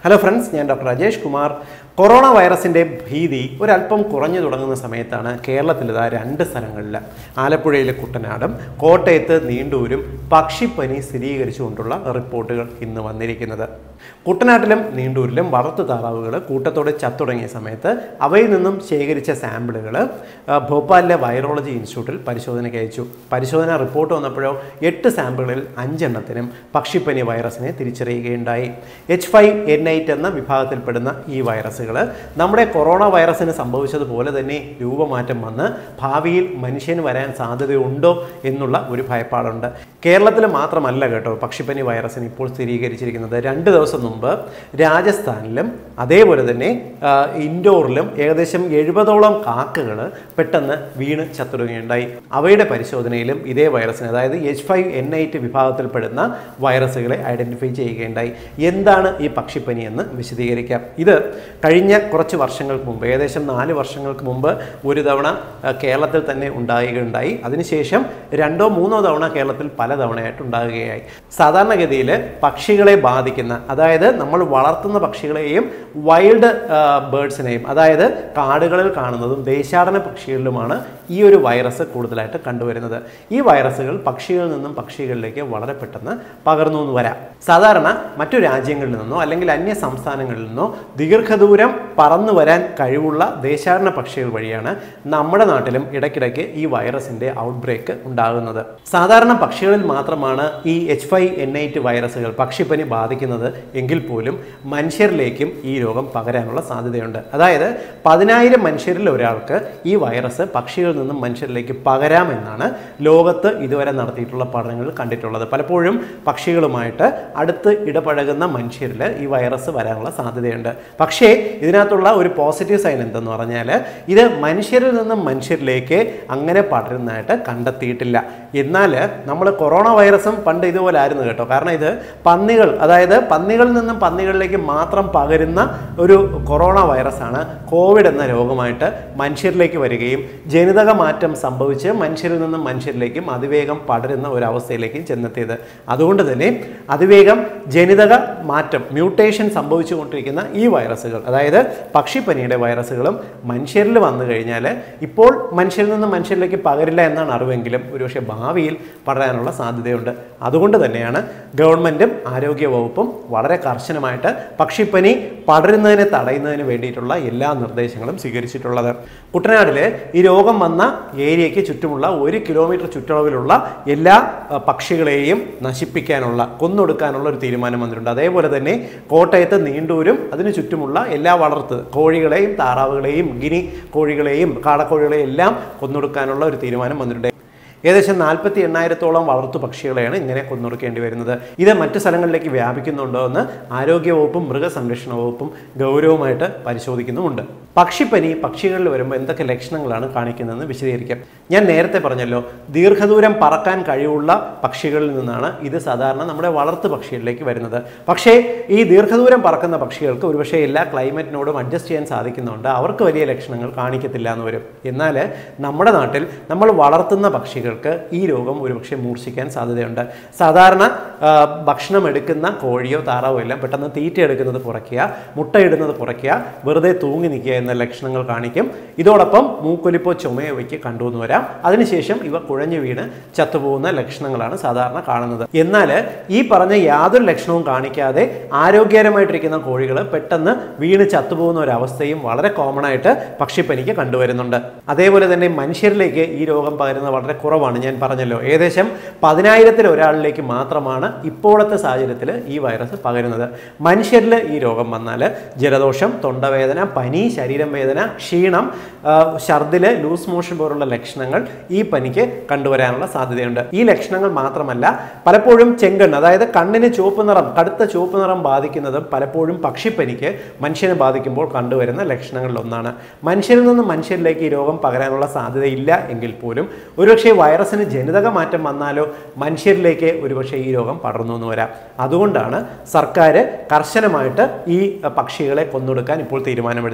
hello friends ഞാൻ doctor Rajesh Kumar corona വൈറസിൻ്റെ ഭീതി ഒരല്പം കുറഞ്ഞു തുടങ്ങുന്ന സമയത്താണ് കേരളത്തിൽ ഇതാ രണ്ട് സ്ഥലങ്ങളിൽ ആലപ്പുഴയിലെ കുട്ടനാടും കോട്ടയത്ത് നീണ്ടൂരും പക്ഷിപ്പനി സ്ഥിരീകരിച്ചുകൊണ്ടുള്ള റിപ്പോർട്ടുകൾ ഇന്ന് വന്നിരിക്കുന്നത് കുട്ടനാട്ടിലും നീണ്ടൂരിലും വളർത്തു താറാവുകൾ കൂട്ടത്തോടെ ചത്തുടങ്ങിയ സമയത്ത് അവയിൽ നിന്നും ശേഖരിച്ച സാമ്പിളുകൾ ഭോപ്പാലിലെ വൈറോളജി ഇൻസ്റ്റിറ്റ്യൂട്ടിൽ പരിശോധനയ്ക്ക് അയച്ചു പരിശോധന റിപ്പോർട്ട് വന്നപ്പോഴോ എട്ട് സാമ്പിളുകളിൽ അഞ്ചെണ്ണത്തിനും പക്ഷിപ്പനി വൈറസിനെ തിരിച്ചറിയുകയുണ്ടായി എച്ച് ഫൈവ് എൻ എയ്റ്റ് എന്ന വിഭാഗത്തിൽപ്പെടുന്ന ഈ വൈറസുകൾ നമ്മുടെ കൊറോണ വൈറസിന് സംഭവിച്ചതുപോലെ തന്നെ രൂപമാറ്റം വന്ന് ഭാവിയിൽ മനുഷ്യന് വരാൻ സാധ്യതയുണ്ടോ എന്നുള്ള ഒരു ഭയപ്പാടുണ്ട് കേരളത്തിൽ മാത്രമല്ല കേട്ടോ പക്ഷിപ്പനി വൈറസിന് ഇപ്പോൾ സ്ഥിരീകരിച്ചിരിക്കുന്നത് രണ്ട് ദിവസം മുമ്പ് രാജസ്ഥാനിലും അതേപോലെ തന്നെ ആ, ഇൻഡോറിലും ഏകദേശം എഴുപതോളം കാക്കകൾ പെട്ടെന്ന് വീണ് ചത്തുടങ്ങുകയുണ്ടായി അവയുടെ പരിശോധനയിലും ഇതേ വൈറസിന് അതായത് എച്ച് ഫൈവ് എൻ എയ്റ്റ് വിഭാഗത്തിൽപ്പെടുന്ന വൈറസുകളെ ഐഡന്റിഫൈ ചെയ്യുകയുണ്ടായി എന്താണ് ഈ പക്ഷിപ്പനി എന്ന് വിശദീകരിക്കാം ഇത് കഴിഞ്ഞ കുറച്ച് വർഷങ്ങൾക്ക് മുമ്പ് ഏകദേശം നാല് വർഷങ്ങൾക്ക് മുമ്പ് ഒരു തവണ ആ, കേരളത്തിൽ തന്നെ ഉണ്ടാകുകയുണ്ടായി അതിനുശേഷം രണ്ടോ മൂന്നോ തവണ കേരളത്തിൽ പല തവണയായിട്ട് ഉണ്ടാകുകയായി സാധാരണഗതിയിൽ പക്ഷികളെ ബാധിക്കുന്ന അതായത് നമ്മൾ വളർത്തുന്ന പക്ഷികളെയും വൈൽഡ് ബേഡ്സിനെയും അതായത് കാടുകളിൽ കാണുന്നതും ദേശാടന പക്ഷികളിലുമാണ് ഈ ഒരു വൈറസ് കൂടുതലായിട്ട് കണ്ടുവരുന്നത് ഈ വൈറസുകൾ പക്ഷികളിൽ നിന്നും പക്ഷികളിലേക്ക് വളരെ പെട്ടെന്ന് പകർന്നു എന്ന് വരാം സാധാരണ മറ്റു രാജ്യങ്ങളിൽ നിന്നോ അല്ലെങ്കിൽ അന്യ സംസ്ഥാനങ്ങളിൽ നിന്നോ ദീർഘദൂരം പറന്നു വരാൻ കഴിവുള്ള ദേശാടന പക്ഷികൾ വഴിയാണ് നമ്മുടെ നാട്ടിലും ഇടയ്ക്കിടയ്ക്ക് ഈ വൈറസിന്റെ ഔട്ട്ബ്രേക്ക് ഉണ്ടാകുന്നത് സാധാരണ പക്ഷികളിൽ മാത്രമാണ് ഈ എച്ച് ഫൈവ് എൻ എയ്റ്റ് വൈറസുകൾ പക്ഷിപ്പനി ബാധിക്കുന്നത് എങ്കിൽ പോലും മനുഷ്യരിലേക്കും ഈ രോഗം പകരാനുള്ള സാധ്യതയുണ്ട് അതായത് പതിനായിരം മനുഷ്യരിൽ ഒരാൾക്ക് ഈ വൈറസ് പക്ഷികളിൽ നിന്നും മനുഷ്യരിലേക്ക് പകരാമെന്നാണ് ലോകത്ത് ഇതുവരെ നടത്തിയിട്ടുള്ള പഠനങ്ങളിൽ കണ്ടിട്ടുള്ളത് പലപ്പോഴും പക്ഷികളുമായിട്ട് അടുത്ത് ഇടപഴകുന്ന മനുഷ്യരിൽ ഈ വൈറസ് വരാനുള്ള സാധ്യതയുണ്ട് പക്ഷേ ഇതിനകത്തുള്ള ഒരു പോസിറ്റീവ് സൈൻ എന്തെന്ന് പറഞ്ഞാൽ ഇത് മനുഷ്യരിൽ നിന്നും മനുഷ്യരിലേക്ക് അങ്ങനെ പടരുന്നതായിട്ട് കണ്ടെത്തിയിട്ടില്ല എന്നാൽ നമ്മൾ കൊറോണ വൈറസും പണ്ട് ഇതുപോലെ ആയിരുന്നു കേട്ടോ കാരണം ഇത് പന്നികൾ അതായത് പന്നികളിൽ നിന്നും പന്നികളിലേക്ക് മാത്രം പകരുന്ന ഒരു കൊറോണ വൈറസാണ് കോവിഡ് എന്ന രോഗമായിട്ട് മനുഷ്യരിലേക്ക് വരികയും ജനിതക മാറ്റം സംഭവിച്ച് മനുഷ്യരിൽ നിന്നും മനുഷ്യരിലേക്കും അതിവേഗം പടരുന്ന ഒരു അവസ്ഥയിലേക്കും ചെന്നെത്തിയത് അതുകൊണ്ട് തന്നെ അതിവേഗം ജനിതക മാറ്റം മ്യൂട്ടേഷൻ സംഭവിച്ചുകൊണ്ടിരിക്കുന്ന ഈ വൈറസുകൾ അതായത് പക്ഷിപ്പനിയുടെ വൈറസുകളും മനുഷ്യരിൽ വന്നു കഴിഞ്ഞാൽ ഇപ്പോൾ മനുഷ്യരിൽ നിന്ന് മനുഷ്യരിലേക്ക് പകരില്ല എന്നാണ് അറിവെങ്കിലും ഒരുപക്ഷെ ഭാവിയിൽ പടരാനുള്ള സാധ്യതയുണ്ട് അതുകൊണ്ട് തന്നെയാണ് ഗവൺമെൻറ്റും ആരോഗ്യ വകുപ്പും വളരെ കർശനമായിട്ട് പക്ഷിപ്പനി പടരുന്നതിനെ തടയുന്നതിന് വേണ്ടിയിട്ടുള്ള എല്ലാ നിർദ്ദേശങ്ങളും സ്വീകരിച്ചിട്ടുള്ളത് കുട്ടനാട്ടിൽ ഈ രോഗം വന്ന ഏരിയയ്ക്ക് ചുറ്റുമുള്ള ഒരു കിലോമീറ്റർ ചുറ്റളവിലുള്ള എല്ലാ അഹ്, പക്ഷികളെയും നശിപ്പിക്കാനുള്ള കൊന്നൊടുക്കാനുള്ള ഒരു തീരുമാനം വന്നിട്ടുണ്ട് അതേപോലെ തന്നെ കോട്ടയത്ത് നീണ്ടൂരും അതിന് ചുറ്റുമുള്ള എല്ലാ വളർത്ത് കോഴികളെയും താറാവുകളെയും ഗിനി കോഴികളെയും കാടക്കോഴികളെയും എല്ലാം കൊന്നൊടുക്കാനുള്ള ഒരു തീരുമാനം വന്നിട്ടുണ്ട് ഏകദേശം നാൽപ്പത്തി എണ്ണായിരത്തോളം വളർത്തു പക്ഷികളെയാണ് ഇങ്ങനെ കൊന്നൊടുക്കേണ്ടി വരുന്നത് ഇത് മറ്റു സ്ഥലങ്ങളിലേക്ക് വ്യാപിക്കുന്നുണ്ടോ എന്ന് ആരോഗ്യവകുപ്പും മൃഗസംരക്ഷണ വകുപ്പും ഗൗരവമായിട്ട് പരിശോധിക്കുന്നുമുണ്ട് പക്ഷിപ്പനി പക്ഷികളിൽ വരുമ്പോൾ എന്തൊക്കെ ലക്ഷണങ്ങളാണ് കാണിക്കുന്നതെന്ന് വിശദീകരിക്കാം ഞാൻ നേരത്തെ പറഞ്ഞല്ലോ ദീർഘദൂരം പറക്കാൻ കഴിവുള്ള പക്ഷികളിൽ നിന്നാണ് ഇത് സാധാരണ നമ്മുടെ വളർത്തു പക്ഷികളിലേക്ക് വരുന്നത് പക്ഷേ ഈ ദീർഘദൂരം പറക്കുന്ന പക്ഷികൾക്ക് ഒരുപക്ഷെ എല്ലാ ക്ലൈമറ്റിനോടും അഡ്ജസ്റ്റ് ചെയ്യാൻ സാധിക്കുന്നുണ്ട് അവർക്ക് വലിയ ലക്ഷണങ്ങൾ കാണിക്കത്തില്ല എന്ന് വരും എന്നാൽ നമ്മുടെ നാട്ടിൽ നമ്മൾ വളർത്തുന്ന പക്ഷികൾക്ക് ഈ രോഗം ഒരുപക്ഷെ മൂർച്ഛിക്കാൻ സാധ്യതയുണ്ട് സാധാരണ ആ, ഭക്ഷണം എടുക്കുന്ന കോഴിയോ താറാവോ എല്ലാം പെട്ടെന്ന് തീറ്റ എടുക്കുന്നത് കുറയ്ക്കുക മുട്ടയിടുന്നത് കുറയ്ക്കുക വെറുതെ തൂങ്ങി നിൽക്കുക എന്ന ലക്ഷണങ്ങൾ കാണിക്കും ഇതോടൊപ്പം മൂക്കൊലിപ്പോ ചുമയോ വയ്ക്ക് കണ്ടുവന്ന് വരാം അതിനുശേഷം ഇവ കുഴഞ്ഞു വീണ് ചത്തുപോകുന്ന ലക്ഷണങ്ങളാണ് സാധാരണ കാണുന്നത് എന്നാൽ ഈ പറഞ്ഞ യാതൊരു ലക്ഷണവും കാണിക്കാതെ ആരോഗ്യകരമായിട്ടിരിക്കുന്ന കോഴികൾ പെട്ടെന്ന് വീണ് ചത്തുപോകുന്ന ഒരു അവസ്ഥയും വളരെ കോമൺ ആയിട്ട് പക്ഷിപ്പനിക്ക് കണ്ടുവരുന്നുണ്ട് അതേപോലെ തന്നെ മനുഷ്യരിലേക്ക് ഈ രോഗം പകരുന്നത് വളരെ കുറവാണ് ഞാൻ പറഞ്ഞല്ലോ ഏകദേശം പതിനായിരത്തിൽ ഒരാളിലേക്ക് മാത്രമാണ് ഇപ്പോഴത്തെ സാഹചര്യത്തിൽ ഈ വൈറസ് പകരുന്നത് മനുഷ്യരിൽ ഈ രോഗം വന്നാൽ ജലദോഷം തൊണ്ടവേദന പനി ശരീരം വേദന ക്ഷീണം ആ, ഛർദില് ലൂസ് മോഷൻ പോലുള്ള ലക്ഷണങ്ങൾ ഈ പനിക്ക് കണ്ടുവരാനുള്ള സാധ്യതയുണ്ട് ഈ ലക്ഷണങ്ങൾ മാത്രമല്ല പലപ്പോഴും ചെങ്കണ്ണ് അതായത് കണ്ണിന് ചുവപ്പ് നിറം കടുത്ത ചുവപ്പ് നിറം ബാധിക്കുന്നതും പലപ്പോഴും പക്ഷിപ്പനിക്ക് മനുഷ്യനെ ബാധിക്കുമ്പോൾ കണ്ടുവരുന്ന ലക്ഷണങ്ങളിൽ ഒന്നാണ് മനുഷ്യരിൽ നിന്ന് മനുഷ്യരിലേക്ക് ഈ രോഗം പകരാനുള്ള സാധ്യതയില്ല എങ്കിൽ പോലും ഒരുപക്ഷെ വൈറസിന് ജനിതക മാറ്റം വന്നാലോ മനുഷ്യരിലേക്ക് ഒരുപക്ഷെ ഈ രോഗം പടർന്നു എന്ന് വരാം അതുകൊണ്ടാണ് സർക്കാർ കർശനമായിട്ട് ഈ അഹ്, പക്ഷികളെ കൊന്നൊടുക്കാൻ ഇപ്പോൾ തീരുമാനമെടുത്തിരിക്കുന്നത്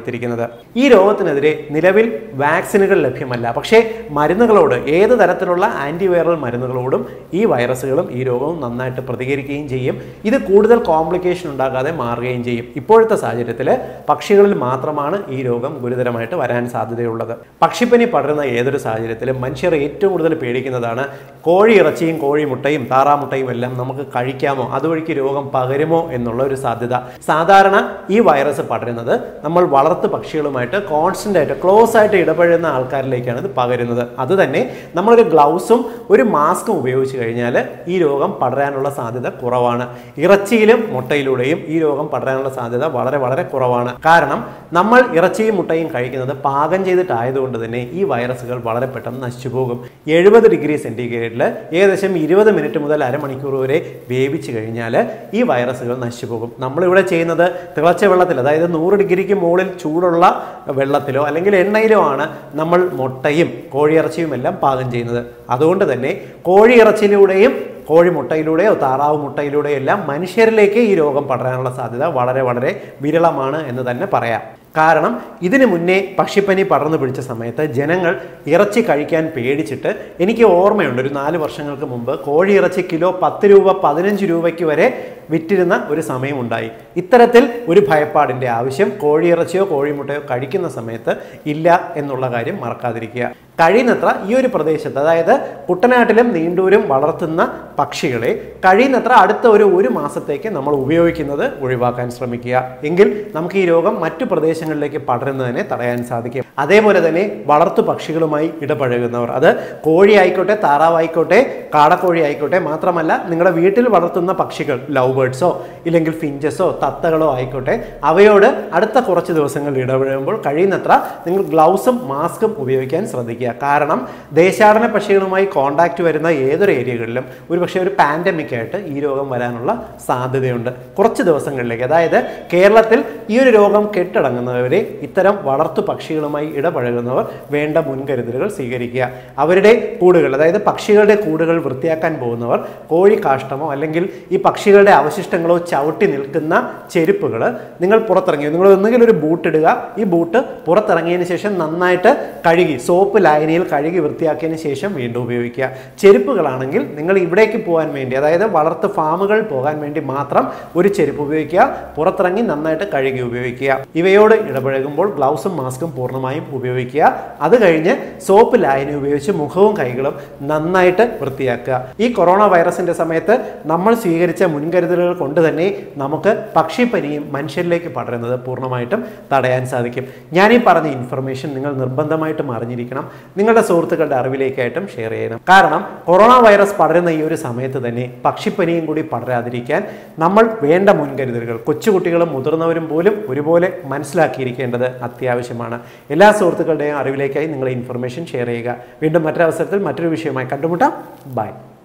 ഈ രോഗത്തിനെതിരെ നിലവിൽ വാക്സിനുകൾ ലഭ്യമല്ല പക്ഷേ മരുന്നുകളോട് ഏത് തരത്തിലുള്ള ആന്റിവൈറൽ മരുന്നുകളോടും ഈ വൈറസുകളും ഈ രോഗവും നന്നായിട്ട് പ്രതികരിക്കുകയും ചെയ്യും ഇത് കൂടുതൽ കോംപ്ലിക്കേഷൻ ഉണ്ടാകാതെ മാറുകയും ചെയ്യും ഇപ്പോഴത്തെ സാഹചര്യത്തിൽ പക്ഷികളിൽ മാത്രമാണ് ഈ രോഗം ഗുരുതരമായിട്ട് വരാൻ സാധ്യതയുള്ളത് പക്ഷിപ്പനി പടരുന്ന ഏതൊരു സാഹചര്യത്തിലും മനുഷ്യർ ഏറ്റവും കൂടുതൽ പേടിക്കുന്നതാണ് കോഴി ഇറച്ചിയും കോഴി മുട്ടയും താറാമുട്ടയും എല്ലാം നമുക്ക് കഴിക്കാമോ അതുവഴിക്ക് രോഗം പകരുമോ എന്നുള്ള ഒരു സാധ്യത സാധാരണ ഈ വൈറസ് പടരുന്നത് നമ്മൾ വളർത്തു പക്ഷികളുമായിട്ട് കോൺസ്റ്റന്റ് ആയിട്ട് ക്ലോസ് ആയിട്ട് ഇടപഴകുന്ന ആൾക്കാരിലേക്കാണ് ഇത് പകരുന്നത് അത് തന്നെ നമ്മളൊരു ഗ്ലൗസും ഒരു മാസ്കും ഉപയോഗിച്ച് കഴിഞ്ഞാൽ ഈ രോഗം പടരാനുള്ള സാധ്യത കുറവാണ് ഇറച്ചിയിലും മുട്ടയിലൂടെയും ഈ രോഗം പടരാനുള്ള സാധ്യത വളരെ വളരെ കുറവാണ് കാരണം നമ്മൾ ഇറച്ചിയും മുട്ടയും കഴിക്കുന്നത് പാകം ചെയ്തിട്ടായതുകൊണ്ട് തന്നെ ഈ വൈറസുകൾ വളരെ പെട്ടെന്ന് നശിച്ചു പോകും എഴുപത് ഡിഗ്രി സെന്റിഗ്രേഡിൽ ഏകദേശം ഇരുപത് മിനിറ്റ് മുതൽ അരമണിക്കൂർ വരെ വേവിച്ച് കഴിഞ്ഞാൽ ഈ വൈറസുകൾ നശിച്ചു പോകും നമ്മളിവിടെ ചെയ്യുന്നത് തിളച്ച വെള്ളത്തിൽ അതായത് നൂറ് ഡിഗ്രിക്ക് മുകളിൽ ചൂടുള്ള വെള്ളത്തിലോ അല്ലെങ്കിൽ എണ്ണയിലോ ആണ് നമ്മൾ മുട്ടയും കോഴിയിറച്ചിയും എല്ലാം പാകം ചെയ്യുന്നത് അതുകൊണ്ട് തന്നെ കോഴിയിറച്ചിയിലൂടെയും കോഴിമുട്ടയിലൂടെയോ താറാവ് മുട്ടയിലൂടെയോ എല്ലാം മനുഷ്യരിലേക്ക് ഈ രോഗം പടരാനുള്ള സാധ്യത വളരെ വളരെ വിരളമാണ് എന്ന് തന്നെ പറയാം കാരണം ഇതിനു മുന്നേ പക്ഷിപ്പനി പടർന്നു പിടിച്ച സമയത്ത് ജനങ്ങൾ ഇറച്ചി കഴിക്കാൻ പേടിച്ചിട്ട് എനിക്ക് ഓർമ്മയുണ്ട് ഒരു നാല് വർഷങ്ങൾക്ക് മുമ്പ് കോഴി ഇറച്ചി കിലോ പത്ത് രൂപ പതിനഞ്ച് രൂപയ്ക്ക് വരെ വിറ്റിരുന്ന ഒരു സമയമുണ്ടായി ഇത്തരത്തിൽ ഒരു ഭയപ്പാടിൻ്റെ ആവശ്യം കോഴിയിറച്ചിയോ കോഴിമുട്ടയോ കഴിക്കുന്ന സമയത്ത് ഇല്ല എന്നുള്ള കാര്യം മറക്കാതിരിക്കുക കഴിയുന്നത്ര ഈ ഒരു പ്രദേശത്ത് അതായത് കുട്ടനാട്ടിലും നീണ്ടൂരും വളർത്തുന്ന പക്ഷികളെ കഴിയുന്നത്ര അടുത്ത ഒരു ഒരു മാസത്തേക്ക് നമ്മൾ ഉപയോഗിക്കുന്നത് ഒഴിവാക്കാൻ ശ്രമിക്കുക എങ്കിൽ നമുക്ക് ഈ രോഗം മറ്റു പ്രദേശങ്ങളിലേക്ക് പടരുന്നതിനെ തടയാൻ സാധിക്കും അതേപോലെ തന്നെ വളർത്തു പക്ഷികളുമായി ഇടപഴകുന്നവർ അത് കോഴി ആയിക്കോട്ടെ താറാവായിക്കോട്ടെ കാടക്കോഴി ആയിക്കോട്ടെ മാത്രമല്ല നിങ്ങളുടെ വീട്ടിൽ വളർത്തുന്ന പക്ഷികൾ ലവ് ബേർഡ്സോ ഇല്ലെങ്കിൽ ഫിഞ്ചസോ തത്തകളോ ആയിക്കോട്ടെ അവയോട് അടുത്ത കുറച്ച് ദിവസങ്ങളിൽ ഇടപഴകുമ്പോൾ കഴിയുന്നത്ര നിങ്ങൾ ഗ്ലൗസും മാസ്കും ഉപയോഗിക്കാൻ ശ്രദ്ധിക്കുക കാരണം ദേശാടന പക്ഷികളുമായി കോണ്ടാക്ട് വരുന്ന ഏതൊരു ഏരിയകളിലും ഒരുപക്ഷെ ഒരു പാൻഡമിക് ആയിട്ട് ഈ രോഗം വരാനുള്ള സാധ്യതയുണ്ട് കുറച്ച് ദിവസങ്ങളിലേക്ക് അതായത് കേരളത്തിൽ ഈ ഒരു രോഗം കെട്ടടങ്ങുന്നവരെ ഇത്തരം വളർത്തു പക്ഷികളുമായി ഇടപഴകുന്നവർ വേണ്ട മുൻകരുതലുകൾ സ്വീകരിക്കുക അവരുടെ കൂടുകൾ അതായത് പക്ഷികളുടെ കൂടുകൾ വൃത്തിയാക്കാൻ പോകുന്നവർ കോഴി കാഷ്ടമോ അല്ലെങ്കിൽ ഈ പക്ഷികളുടെ അവശിഷ്ടങ്ങളോ ചവിട്ടി നിൽക്കുന്ന ചെരുപ്പുകൾ നിങ്ങൾ പുറത്തിറങ്ങി നിങ്ങൾ ഒന്നുകിൽ ഒരു ബൂട്ട് ഇടുക ഈ ബൂട്ട് പുറത്തിറങ്ങിയതിന് ശേഷം നന്നായിട്ട് കഴുകി സോപ്പ് ലായനിയിൽ കഴുകി വൃത്തിയാക്കിയതിന് ശേഷം വീണ്ടും ഉപയോഗിക്കുക ചെരുപ്പുകളാണെങ്കിൽ നിങ്ങൾ ഇവിടേക്ക് പോകാൻ വേണ്ടി അതായത് വളർത്ത് ഫാമുകൾ പോകാൻ വേണ്ടി മാത്രം ഒരു ചെരുപ്പ് ഉപയോഗിക്കുക പുറത്തിറങ്ങി നന്നായിട്ട് കഴുകി ഉപയോഗിക്കുക ഇവയോട് ഇടപഴകുമ്പോൾ ഗ്ലൗസും മാസ്കും പൂർണ്ണമായും ഉപയോഗിക്കുക അത് കഴിഞ്ഞ് സോപ്പ് ലായനി ഉപയോഗിച്ച് മുഖവും കൈകളും നന്നായിട്ട് വൃത്തിയാക്കുക ഈ കൊറോണ വൈറസിന്റെ സമയത്ത് നമ്മൾ സ്വീകരിച്ച മുൻകരുതലുകൾ കൊണ്ട് തന്നെ നമുക്ക് പക്ഷിപ്പനിയും മനുഷ്യരിലേക്ക് പടരുന്നത് പൂർണ്ണമായിട്ടും തടയാൻ സാധിക്കും ഞാൻ ഈ പറഞ്ഞ ഇൻഫർമേഷൻ നിങ്ങൾ നിർബന്ധമായിട്ടും അറിഞ്ഞിരിക്കണം നിങ്ങളുടെ സുഹൃത്തുക്കളുടെ അറിവിലേക്കായിട്ടും ഷെയർ ചെയ്യണം കാരണം കൊറോണ വൈറസ് പടരുന്ന ഈ ഒരു സമയത്ത് തന്നെ പക്ഷിപ്പനിയും കൂടി പടരാതിരിക്കാൻ നമ്മൾ വേണ്ട മുൻകരുതലുകൾ കൊച്ചുകുട്ടികളും മുതിർന്നവരും പോലും ഒരുപോലെ മനസ്സിലാക്കിയിരിക്കേണ്ടത് അത്യാവശ്യമാണ് എല്ലാ സുഹൃത്തുക്കളുടെയും അറിവിലേക്കായി നിങ്ങൾ ഇൻഫർമേഷൻ ഷെയർ ചെയ്യുക വീണ്ടും മറ്റൊരവസരത്തിൽ മറ്റൊരു വിഷയമായി കണ്ടുമുട്ടാം ബൈ